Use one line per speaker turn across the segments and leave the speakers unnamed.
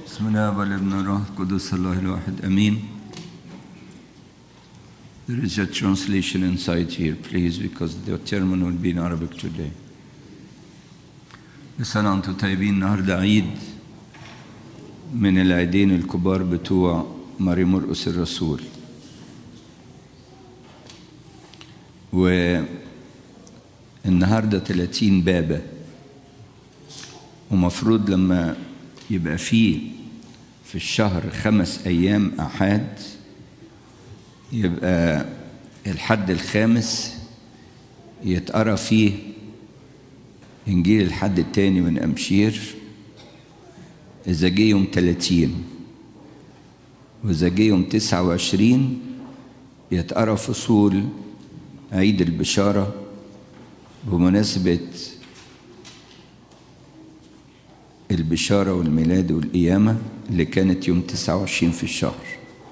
بسم الله والابن والروح القدس الله الواحد امين There is a translation inside here, please, because the sermon will be in Arabic today. لسنة وانتم طيبين النهارده عيد من العيدين الكبار بتوع ماري مرقس الرسول. والنهارده 30 بابا ومفروض لما يبقى فيه في الشهر خمس أيام أحد يبقى الحد الخامس يتقرا فيه إنجيل الحد التاني من أمشير إذا جه يوم 30 وإذا جه يوم 29 يتقرا فصول عيد البشارة بمناسبة البشارة والميلاد والقيامة اللي كانت يوم 29 في الشهر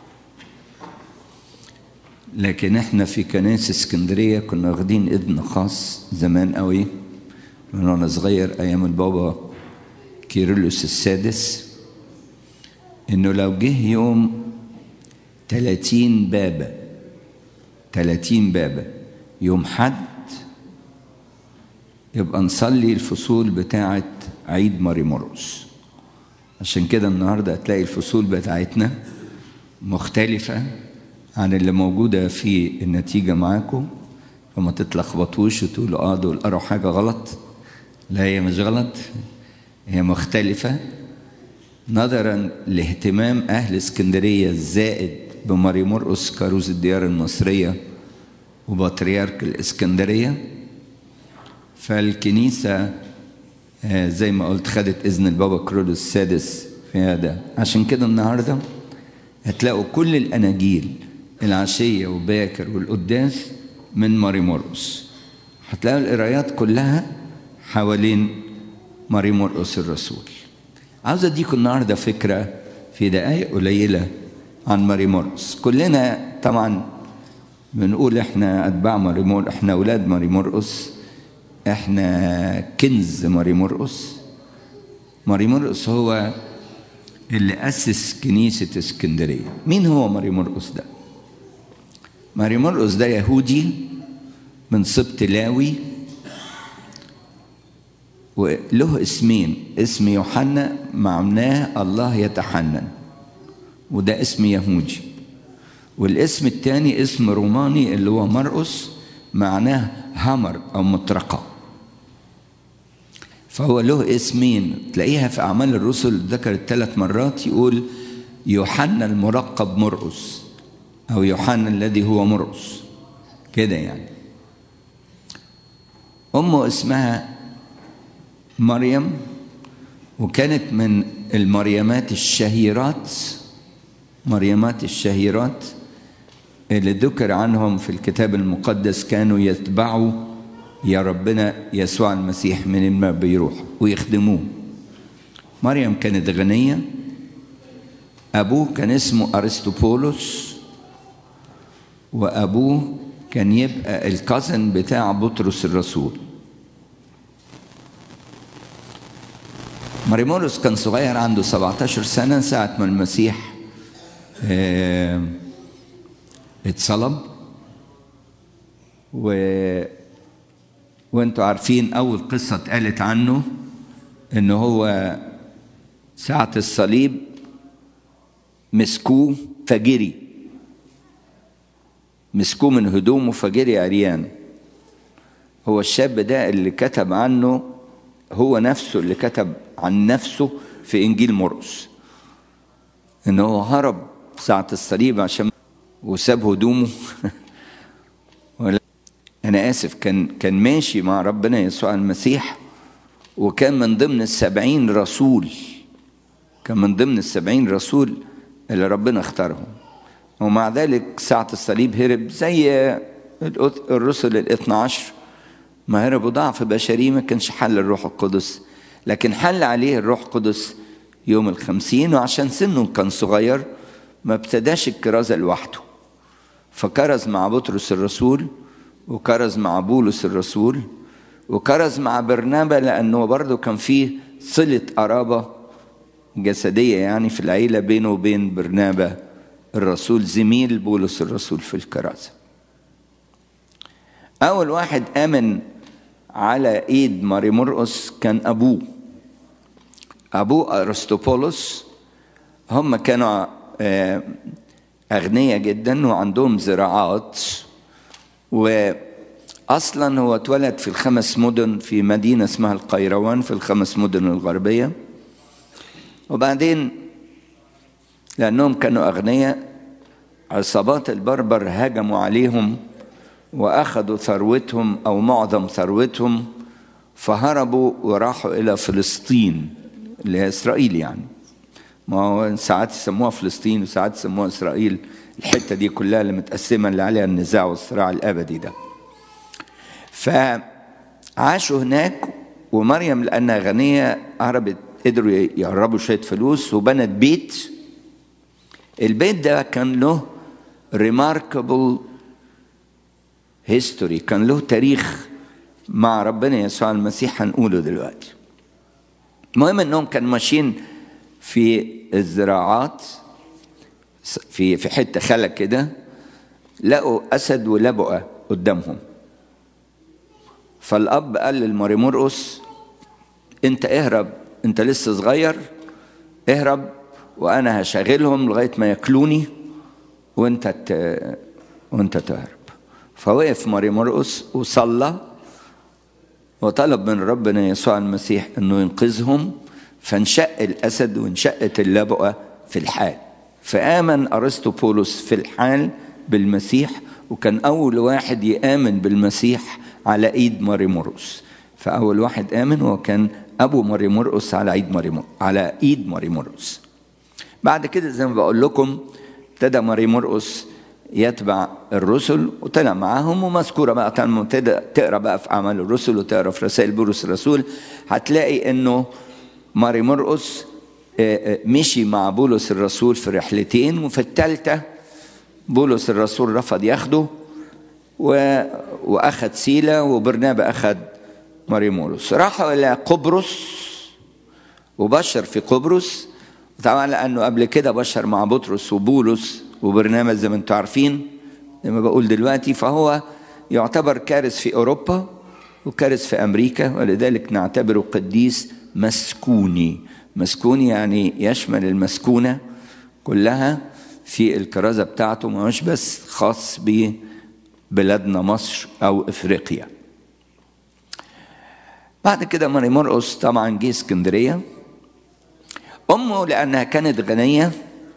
لكن احنا في كنائس اسكندرية كنا واخدين إذن خاص زمان قوي من وانا صغير أيام البابا كيرلس السادس إنه لو جه يوم 30 بابا 30 بابا يوم حد يبقى نصلي الفصول بتاعة عيد ماري مرقس عشان كده النهارده هتلاقي الفصول بتاعتنا مختلفة عن اللي موجودة في النتيجة معاكم فما تتلخبطوش وتقولوا اه دول قروا حاجة غلط لا هي مش غلط هي مختلفة نظرا لاهتمام أهل اسكندرية الزائد بماري مرقس كاروز الديار المصرية وبطريرك الإسكندرية فالكنيسة زي ما قلت خدت إذن البابا كرولوس السادس في هذا عشان كده النهاردة هتلاقوا كل الأناجيل العشية وباكر والقداس من ماري مرقس هتلاقوا القرايات كلها حوالين ماري مرقس الرسول عاوز اديكم النهارده فكره في دقائق قليله عن ماري مرقس كلنا طبعا بنقول احنا اتباع ماري مرقس احنا اولاد ماري مرقس احنا كنز ماري مرقس ماري مرقس هو اللي أسس كنيسة اسكندرية مين هو ماري مرقس ده ماري مرقس ده يهودي من سبط لاوي وله اسمين اسم يوحنا معناه الله يتحنن وده اسم يهودي والاسم الثاني اسم روماني اللي هو مرقس معناه همر او مطرقه فهو له اسمين تلاقيها في أعمال الرسل ذكرت ثلاث مرات يقول يوحنا المرقب مرقس أو يوحنا الذي هو مرقس كده يعني أمه اسمها مريم وكانت من المريمات الشهيرات مريمات الشهيرات اللي ذكر عنهم في الكتاب المقدس كانوا يتبعوا يا ربنا يسوع المسيح من ما بيروح ويخدموه مريم كانت غنية أبوه كان اسمه أرسطوبولوس وأبوه كان يبقى الكازن بتاع بطرس الرسول ماريمولوس كان صغير عنده 17 سنة ساعة ما المسيح اه اتصلب و وانتوا عارفين اول قصه اتقالت عنه ان هو ساعه الصليب مسكوه فجري مسكوه من هدومه فجري عريان هو الشاب ده اللي كتب عنه هو نفسه اللي كتب عن نفسه في انجيل مرقس ان هو هرب ساعه الصليب عشان وساب هدومه أنا آسف كان كان ماشي مع ربنا يسوع المسيح وكان من ضمن السبعين رسول كان من ضمن السبعين رسول اللي ربنا اختارهم ومع ذلك ساعة الصليب هرب زي الرسل الاثنى عشر ما هربوا ضعف بشري ما كانش حل الروح القدس لكن حل عليه الروح القدس يوم الخمسين وعشان سنه كان صغير ما ابتداش الكرازة لوحده فكرز مع بطرس الرسول وكرز مع بولس الرسول وكرز مع برنابا لأنه برضه كان فيه صلة قرابة جسدية يعني في العيلة بينه وبين برنابة الرسول زميل بولس الرسول في الكراسة أول واحد آمن على إيد ماري مرقس كان أبوه أبوه أرسطوبولوس هم كانوا أغنياء جدا وعندهم زراعات وأصلا هو اتولد في الخمس مدن في مدينة اسمها القيروان في الخمس مدن الغربية وبعدين لأنهم كانوا أغنياء عصابات البربر هجموا عليهم وأخذوا ثروتهم أو معظم ثروتهم فهربوا وراحوا إلى فلسطين اللي هي إسرائيل يعني ما هو ساعات يسموها فلسطين وساعات يسموها إسرائيل الحتة دي كلها اللي متقسمة اللي عليها النزاع والصراع الأبدي ده فعاشوا هناك ومريم لأنها غنية هربت قدروا يقربوا شوية فلوس وبنت بيت البيت ده كان له remarkable history كان له تاريخ مع ربنا يسوع المسيح هنقوله دلوقتي المهم انهم كانوا ماشيين في الزراعات في في حته خلا كده لقوا اسد ولبقه قدامهم فالاب قال للماري مرقس انت اهرب انت لسه صغير اهرب وانا هشغلهم لغايه ما ياكلوني وانت ت... وانت تهرب فوقف ماري مرقس وصلى وطلب من ربنا يسوع المسيح انه ينقذهم فانشق الاسد وانشقت اللبقه في الحال فامن ارسطو بولس في الحال بالمسيح وكان اول واحد يامن بالمسيح على ايد ماري مرقس فاول واحد امن وكان ابو ماري مرقس على ايد ماري مرقس على ايد ماري مرقس بعد كده زي ما بقول لكم ابتدى ماري مرقس يتبع الرسل وطلع معاهم ومذكوره بقى تقرا بقى في اعمال الرسل وتقرا في رسائل بولس الرسول هتلاقي انه ماري مرقس مشي مع بولس الرسول في رحلتين وفي الثالثه بولس الرسول رفض ياخده و... واخد سيلا وبرنابا اخد ماري مرقس راحوا الى قبرص وبشر في قبرص طبعا لانه قبل كده بشر مع بطرس وبولس وبرنامج زي ما انتم عارفين زي ما بقول دلوقتي فهو يعتبر كارث في اوروبا وكارث في امريكا ولذلك نعتبره قديس مسكوني مسكوني يعني يشمل المسكونه كلها في الكرازه بتاعته مش بس خاص ببلادنا مصر او افريقيا بعد كده ماري مرقس طبعا جه اسكندريه امه لانها كانت غنيه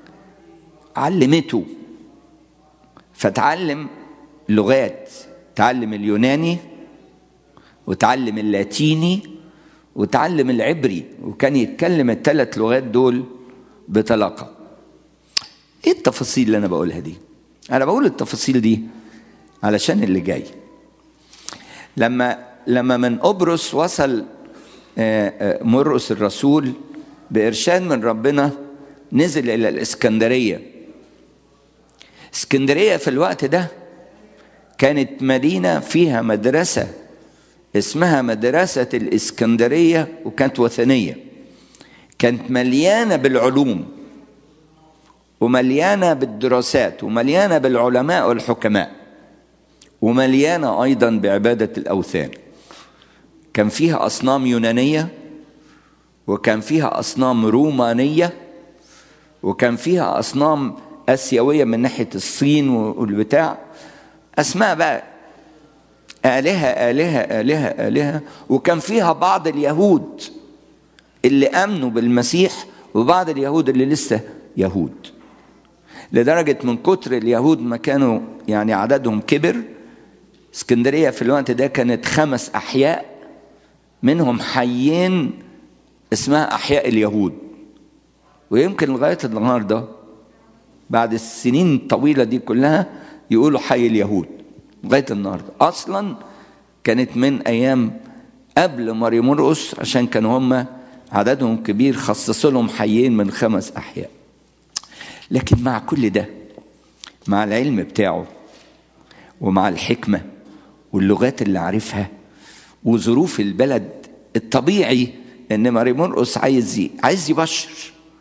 علمته فتعلم لغات تعلم اليوناني وتعلم اللاتيني وتعلم العبري وكان يتكلم الثلاث لغات دول بطلاقة ايه التفاصيل اللي انا بقولها دي انا بقول التفاصيل دي علشان اللي جاي لما لما من قبرص وصل مرقس الرسول بإرشاد من ربنا نزل إلى الإسكندرية اسكندرية في الوقت ده كانت مدينة فيها مدرسة اسمها مدرسة الإسكندرية وكانت وثنية كانت مليانة بالعلوم ومليانة بالدراسات ومليانة بالعلماء والحكماء ومليانة أيضا بعبادة الأوثان كان فيها أصنام يونانية وكان فيها أصنام رومانية وكان فيها أصنام آسيوية من ناحية الصين والبتاع أسماء بقى آلهة آلهة آلهة آلهة وكان فيها بعض اليهود اللي آمنوا بالمسيح وبعض اليهود اللي لسه يهود لدرجة من كتر اليهود ما كانوا يعني عددهم كبر اسكندرية في الوقت ده كانت خمس أحياء منهم حيين اسمها أحياء اليهود ويمكن لغاية النهاردة بعد السنين الطويلة دي كلها يقولوا حي اليهود لغاية النهاردة أصلا كانت من أيام قبل ماري مرقس عشان كانوا هم عددهم كبير خصصوا لهم حيين من خمس أحياء لكن مع كل ده مع العلم بتاعه ومع الحكمة واللغات اللي عارفها وظروف البلد الطبيعي ان ماري مرقس عايز عايز يبشر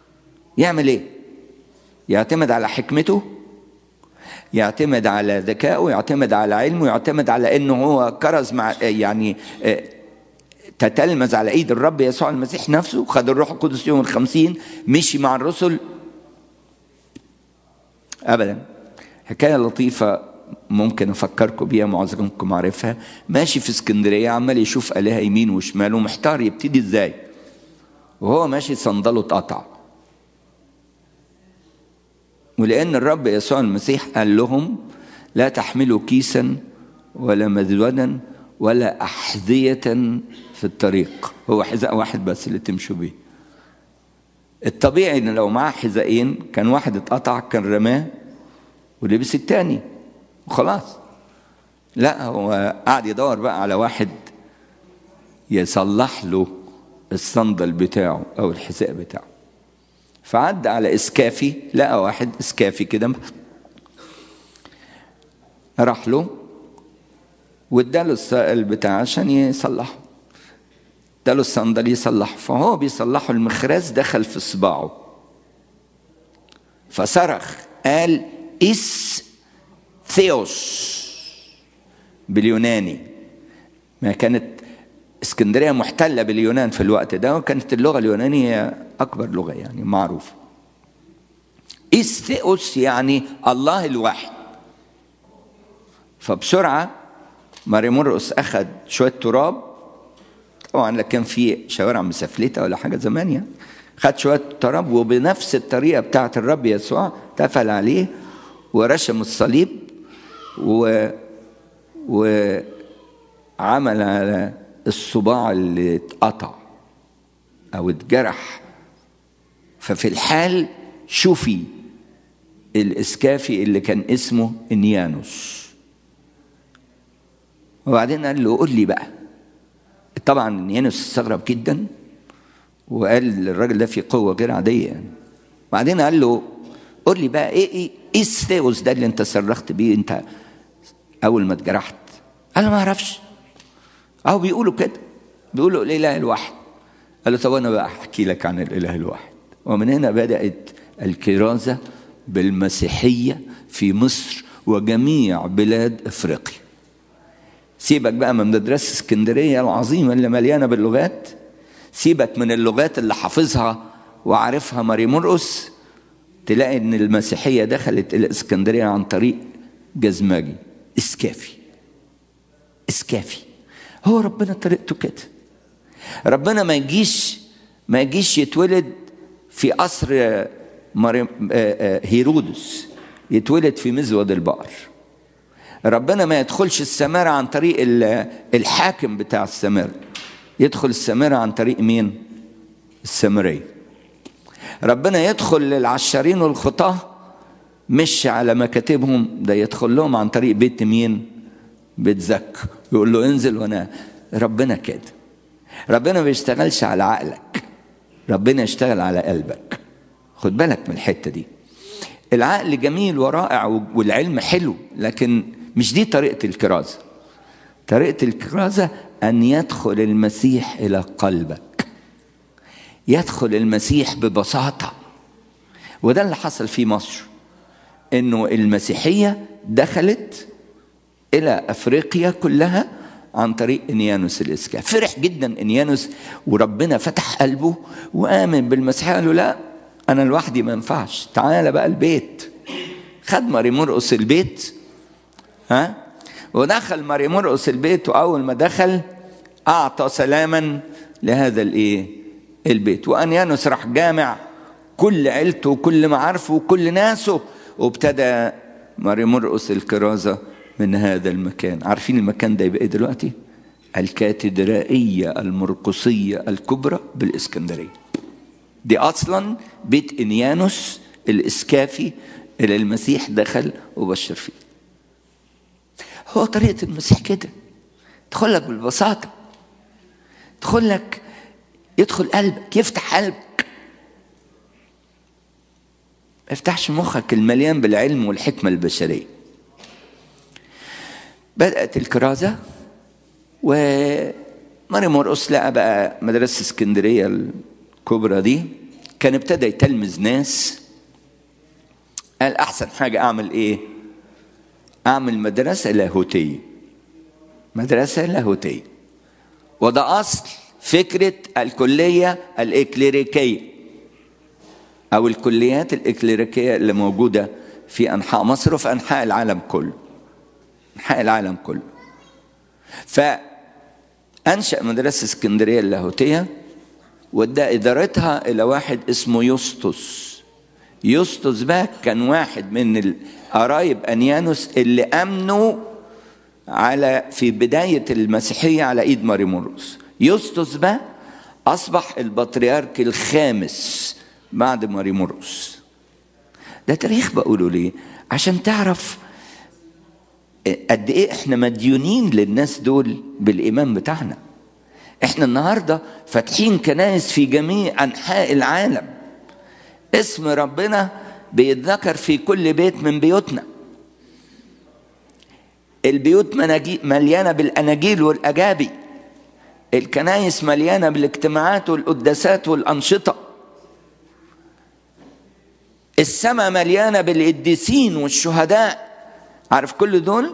يعمل ايه يعتمد على حكمته يعتمد على ذكائه يعتمد على علمه يعتمد على انه هو كرز مع يعني تتلمذ على ايد الرب يسوع المسيح نفسه خد الروح القدس يوم الخمسين مشي مع الرسل ابدا حكايه لطيفه ممكن افكركم بيها معظمكم عارفها ماشي في اسكندريه عمال يشوف الهه يمين وشمال ومحتار يبتدي ازاي وهو ماشي صندله اتقطع ولان الرب يسوع المسيح قال لهم لا تحملوا كيسا ولا مذودا ولا احذيه في الطريق هو حذاء واحد بس اللي تمشوا بيه الطبيعي ان لو معاه حذاءين كان واحد اتقطع كان رماه ولبس التاني وخلاص لا هو قاعد يدور بقى على واحد يصلح له الصندل بتاعه او الحذاء بتاعه فعدى على اسكافي لقى واحد اسكافي كده راح له واداله السائل بتاعه عشان يصلحه اداله الصندل يصلحه فهو بيصلحه المخراز دخل في صباعه فصرخ قال اس ثيوس باليوناني ما كانت اسكندريه محتله باليونان في الوقت ده وكانت اللغه اليونانيه اكبر لغه يعني معروفه استئوس يعني الله الواحد فبسرعه ماريمورقس اخذ شويه تراب طبعا لا كان في شوارع مسفلته ولا حاجه زمان يعني خد شويه تراب وبنفس الطريقه بتاعه الرب يسوع تفل عليه ورشم الصليب و وعمل على الصباع اللي اتقطع او اتجرح ففي الحال شوفي الاسكافي اللي كان اسمه انيانوس وبعدين قال له قول لي بقى طبعا انيانوس استغرب جدا وقال الراجل ده في قوه غير عاديه يعني بعدين قال له قول لي بقى ايه ايه ايه الثيوس ده اللي انت صرخت بيه انت اول ما اتجرحت قال له ما اعرفش اهو بيقولوا كده بيقولوا الاله الواحد قال له طب انا بقى احكي لك عن الاله الواحد ومن هنا بدات الكرازه بالمسيحيه في مصر وجميع بلاد افريقيا سيبك بقى من مدرسه اسكندريه العظيمه اللي مليانه باللغات سيبك من اللغات اللي حافظها وعارفها ماري مرقس تلاقي ان المسيحيه دخلت الاسكندريه عن طريق جزماجي اسكافي اسكافي هو ربنا طريقته كده ربنا ما يجيش ما يجيش يتولد في قصر هيرودس يتولد في مزود البقر ربنا ما يدخلش السمارة عن طريق الحاكم بتاع السمارة يدخل السمارة عن طريق مين السامرية ربنا يدخل للعشارين والخطاه مش على مكاتبهم ده يدخل لهم عن طريق بيت مين بيت زك يقول له انزل وانا ربنا كده ربنا ما بيشتغلش على عقلك ربنا يشتغل على قلبك خد بالك من الحته دي العقل جميل ورائع والعلم حلو لكن مش دي طريقه الكرازه طريقه الكرازه ان يدخل المسيح الى قلبك يدخل المسيح ببساطه وده اللي حصل في مصر انه المسيحيه دخلت الى افريقيا كلها عن طريق انيانوس الاسكاف فرح جدا انيانوس وربنا فتح قلبه وامن بالمسيحيه قال له لا انا لوحدي ما ينفعش تعالى بقى البيت خد ماري مرقس البيت ها ودخل ماري مرقس البيت واول ما دخل اعطى سلاما لهذا الايه البيت وانيانوس راح جامع كل عيلته وكل معارفه وكل ناسه وابتدى ماري مرقس الكرازه من هذا المكان عارفين المكان ده يبقى ايه دلوقتي الكاتدرائية المرقصية الكبرى بالإسكندرية دي أصلا بيت إنيانوس الإسكافي اللي المسيح دخل وبشر فيه هو طريقة المسيح كده يدخل لك بالبساطة يدخل لك يدخل قلبك يفتح قلبك ما يفتحش مخك المليان بالعلم والحكمة البشرية بدأت الكرازة وماري مرقس لقى بقى مدرسة اسكندرية الكبرى دي كان ابتدى يتلمذ ناس قال احسن حاجه اعمل ايه اعمل مدرسه لاهوتيه مدرسه لاهوتيه وده اصل فكره الكليه الاكليريكيه او الكليات الاكليريكيه اللي موجوده في انحاء مصر وفي انحاء العالم كله انحاء العالم كله فانشا مدرسه اسكندريه اللاهوتيه وادى ادارتها الى واحد اسمه يسطس يسطس بقى كان واحد من قرايب انيانوس اللي امنوا على في بدايه المسيحيه على ايد ماري مرقس يسطس بقى اصبح البطريرك الخامس بعد ماري مرقس ده تاريخ بقوله ليه عشان تعرف قد ايه احنا مديونين للناس دول بالايمان بتاعنا احنا النهارده فاتحين كنائس في جميع انحاء العالم اسم ربنا بيتذكر في كل بيت من بيوتنا البيوت مليانه بالاناجيل والاجابي الكنائس مليانه بالاجتماعات والقداسات والانشطه السماء مليانه بالقديسين والشهداء عارف كل دول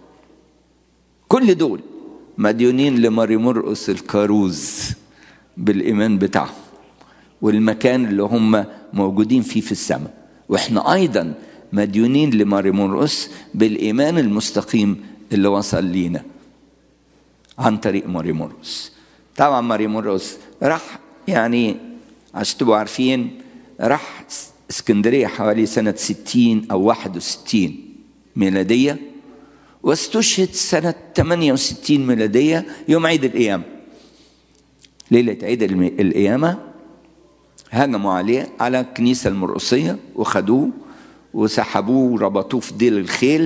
كل دول مديونين لماري مرقس الكاروز بالايمان بتاعهم والمكان اللي هم موجودين فيه في السماء واحنا ايضا مديونين لماري مرقس بالايمان المستقيم اللي وصل لينا عن طريق ماري مرقس طبعا ماري مرقس راح يعني عشان تبقوا عارفين راح اسكندريه حوالي سنه 60 او 61 ميلاديه واستشهد سنة 68 ميلادية يوم عيد القيامة ليلة عيد القيامة هجموا عليه على الكنيسة المرقصية وخدوه وسحبوه وربطوه في ديل الخيل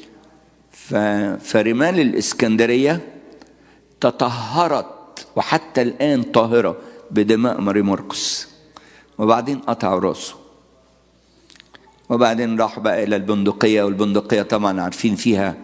فرمال الإسكندرية تطهرت وحتى الآن طاهرة بدماء ماري مرقس وبعدين قطعوا راسه وبعدين راح بقى إلى البندقية والبندقية طبعا عارفين فيها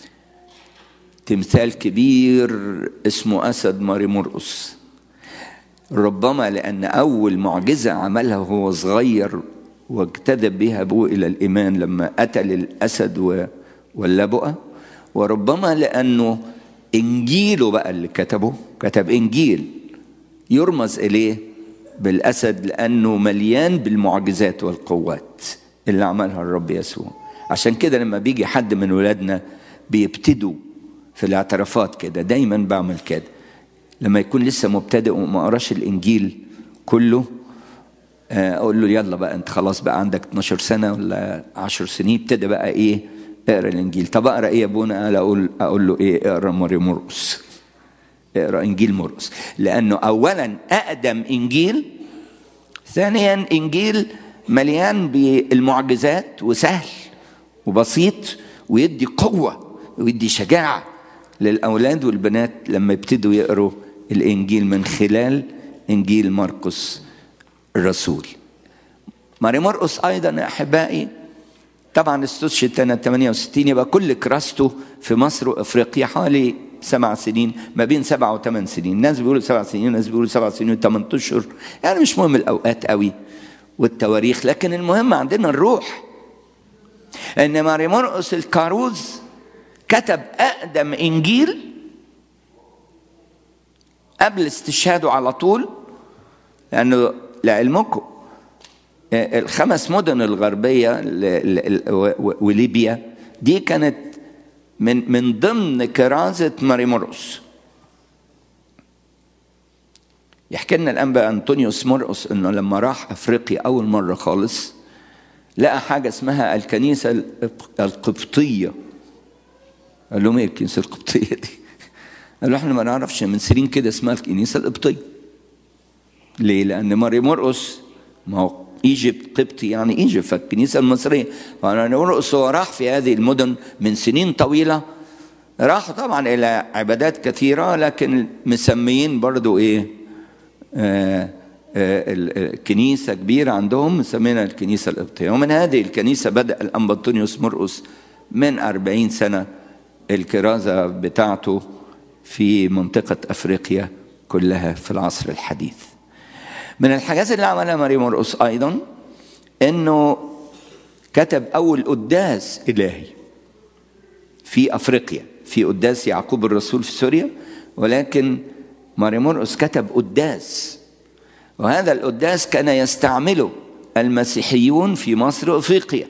تمثال كبير اسمه أسد ماري مرقس ربما لأن أول معجزة عملها وهو صغير واجتذب بها أبوه إلى الإيمان لما قتل الأسد واللبؤة وربما لأنه إنجيله بقى اللي كتبه كتب إنجيل يرمز إليه بالأسد لأنه مليان بالمعجزات والقوات اللي عملها الرب يسوع عشان كده لما بيجي حد من ولادنا بيبتدوا في الاعترافات كده دايما بعمل كده لما يكون لسه مبتدئ وما قراش الانجيل كله اقول له يلا بقى انت خلاص بقى عندك 12 سنه ولا 10 سنين ابتدى بقى ايه اقرا الانجيل طب اقرا ايه يا ابونا قال اقول اقول له ايه اقرا ماري مرقس اقرا انجيل مرقس لانه اولا اقدم انجيل ثانيا انجيل مليان بالمعجزات وسهل وبسيط ويدي قوه ويدي شجاعه للاولاد والبنات لما يبتدوا يقروا الانجيل من خلال انجيل مرقس الرسول ماري مرقس ايضا يا احبائي طبعا استشهد سنه 68 يبقى كل كراسته في مصر وافريقيا حوالي سبع سنين ما بين سبع وثمان سنين ناس بيقولوا سبع سنين ناس بيقولوا سبع سنين وثمان اشهر يعني مش مهم الاوقات قوي والتواريخ لكن المهم عندنا الروح ان ماري مرقس الكاروز كتب اقدم انجيل قبل استشهاده على طول لانه لعلمكم الخمس مدن الغربيه وليبيا دي كانت من من ضمن كرازه ماري مرقس يحكي لنا الانبا انطونيوس مرقس انه لما راح افريقيا اول مره خالص لقى حاجه اسمها الكنيسه القبطيه قال لهم ايه الكنيسه القبطيه دي؟ قالوا احنا ما نعرفش من سنين كده اسمها الكنيسه القبطيه. ليه؟ لان ماري مرقس ما هو ايجيبت قبطي يعني ايجيبت فالكنيسه المصريه فماري مرقس هو راح في هذه المدن من سنين طويله راح طبعا الى عبادات كثيره لكن مسميين برضو ايه؟ آه آه كنيسة كبيرة عندهم مسمينها الكنيسة القبطية ومن هذه الكنيسة بدأ الأنبطونيوس مرقس من أربعين سنة الكرازة بتاعته في منطقة أفريقيا كلها في العصر الحديث من الحاجات اللي عملها ماري مرقس ايضا انه كتب اول قداس الهي في افريقيا في قداس يعقوب الرسول في سوريا ولكن ماري مرقس كتب قداس وهذا القداس كان يستعمله المسيحيون في مصر وافريقيا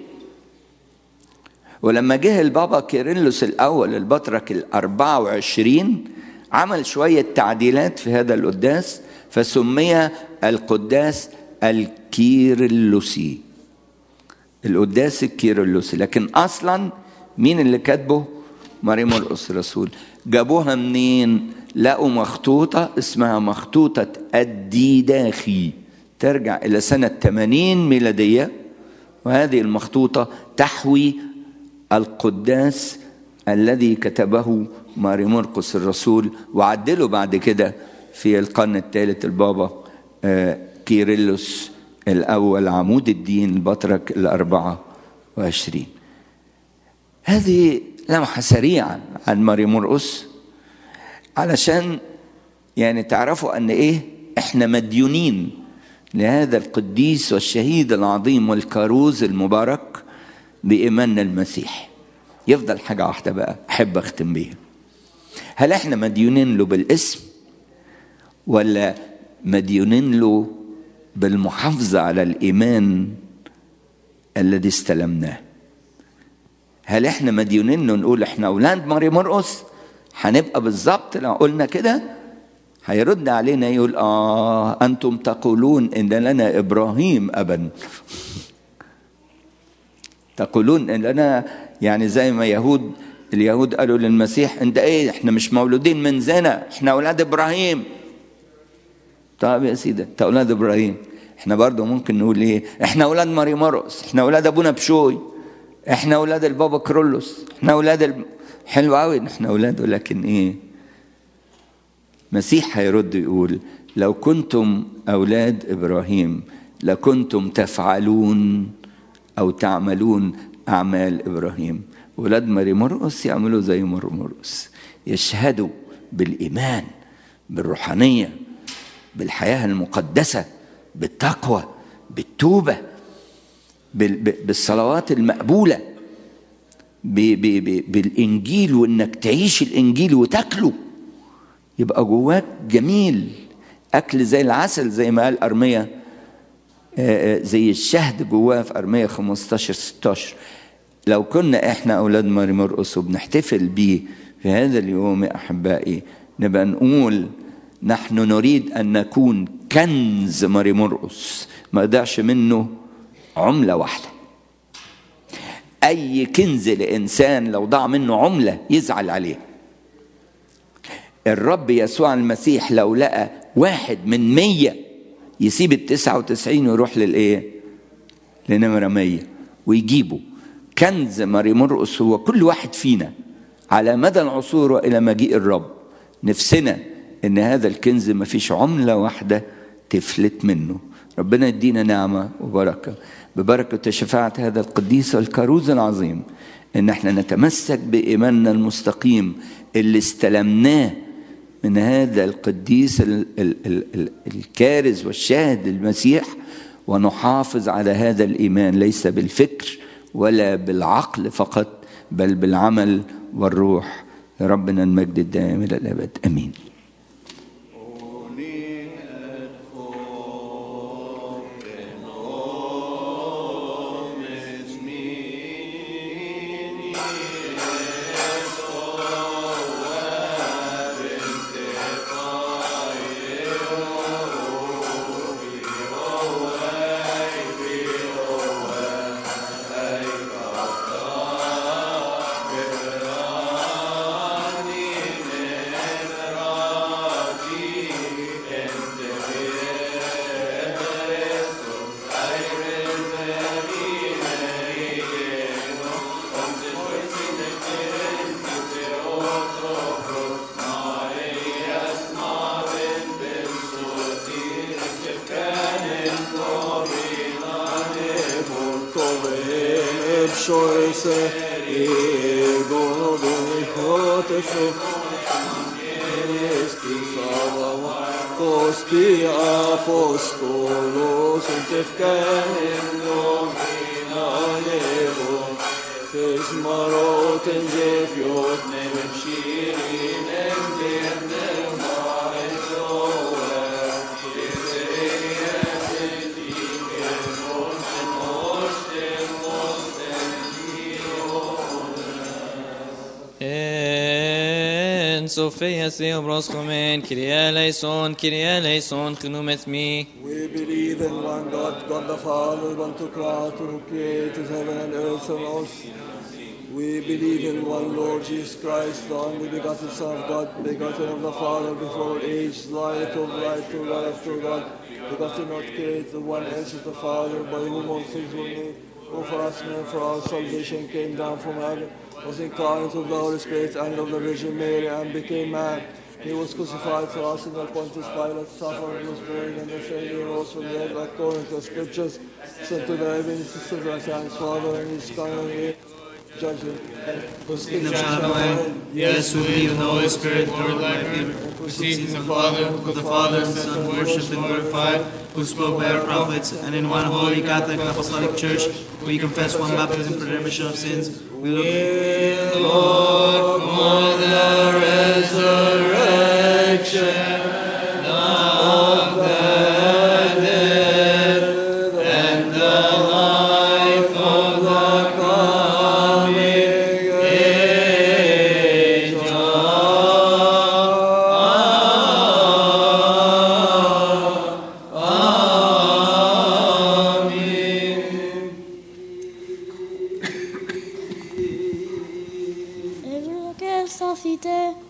ولما جه البابا كيرلس الاول البطرك الأربعة وعشرين عمل شوية تعديلات في هذا القداس فسمي القداس الكيرلسي القداس الكيرلسي لكن اصلا مين اللي كاتبه ماري مرقس الرسول جابوها منين لقوا مخطوطة اسمها مخطوطة الديداخي ترجع إلى سنة 80 ميلادية وهذه المخطوطة تحوي القداس الذي كتبه ماري مرقس الرسول وعدله بعد كده في القرن الثالث البابا كيرلس الأول عمود الدين البطرك الأربعة وعشرين هذه لمحة سريعة عن ماري مرقس علشان يعني تعرفوا أن إيه إحنا مديونين لهذا القديس والشهيد العظيم والكاروز المبارك بإيماننا المسيح يفضل حاجة واحدة بقى أحب أختم بيها هل إحنا مديونين له بالاسم ولا مديونين له بالمحافظة على الإيمان الذي استلمناه هل احنا مديونين نقول احنا اولاد ماري مرقس هنبقى بالظبط لو قلنا كده هيرد علينا يقول اه انتم تقولون ان لنا ابراهيم ابا تقولون ان لنا يعني زي ما يهود اليهود قالوا للمسيح انت ايه احنا مش مولودين من زنا احنا اولاد ابراهيم طب يا سيدي انت اولاد ابراهيم احنا برضه ممكن نقول ايه احنا اولاد ماري مرقس احنا اولاد ابونا بشوي احنا اولاد البابا كرولوس احنا اولاد الب... حلو قوي ان احنا اولاده لكن ايه مسيح هيرد يقول لو كنتم اولاد ابراهيم لكنتم تفعلون او تعملون اعمال ابراهيم ولاد ماري مرقس يعملوا زي ماري مرقس يشهدوا بالايمان بالروحانيه بالحياه المقدسه بالتقوى بالتوبه بالصلوات المقبوله بالانجيل وانك تعيش الانجيل وتاكله يبقى جواك جميل اكل زي العسل زي ما قال ارميا زي الشهد جواه في ارميا 15 16 لو كنا احنا اولاد ماري مرقس وبنحتفل بيه في هذا اليوم يا احبائي نبقى نقول نحن نريد ان نكون كنز ماري مرقس ما يضيعش منه عمله واحده اي كنز لانسان لو ضاع منه عمله يزعل عليه الرب يسوع المسيح لو لقى واحد من مية يسيب التسعة وتسعين ويروح للإيه لنمرة مية ويجيبه كنز ماري مرقس هو كل واحد فينا على مدى العصور وإلى مجيء الرب نفسنا إن هذا الكنز ما فيش عملة واحدة تفلت منه ربنا يدينا نعمة وبركة ببركة شفاعة هذا القديس الكاروز العظيم إن احنا نتمسك بإيماننا المستقيم اللي استلمناه من هذا القديس ال ال ال ال الكارز والشاهد المسيح ونحافظ على هذا الإيمان ليس بالفكر ولا بالعقل فقط بل بالعمل والروح ربنا المجد الدائم إلى الأبد أمين
choice ego de hote so Christus our Kyriakos pi apostolos und tefkanim nomina levo Tis marot en jefiot nevim shirin en dirnem
En Sofia Theobros Chomen, Kyrie eleison, Kyrie eleison, Chnumet mi.
We believe in one God, God the Father, one to Creator, who created heaven and earth and us. We believe in one Lord Jesus Christ, the only begotten Son of God, begotten of the Father before age, light of light, to life, to God, begotten not created, the one essence of the Father, by whom all things were made, who for us men, for our salvation, came down from heaven, was incarnate of the Holy Spirit and of the Virgin Mary, and became man. He was crucified for us in the Pontius Pilate, suffered, was buried, and the third day rose from the dead, according to the Scriptures, sent to the heavens, to sit at his Father, and his coming here, judgment. Whose
kingdom
kingdom
shall have no end. Yes, we believe in the Holy Spirit, Lord life giver, who proceeds from the Father, who the Father and Son worshipped and glorified, who spoke by our prophets, and in one holy Catholic and Apostolic Church, we confess one baptism for the remission of sins. We look
Lord, for the resurrection of the dead and the life of the coming age. Amen.
Et je le sans cité,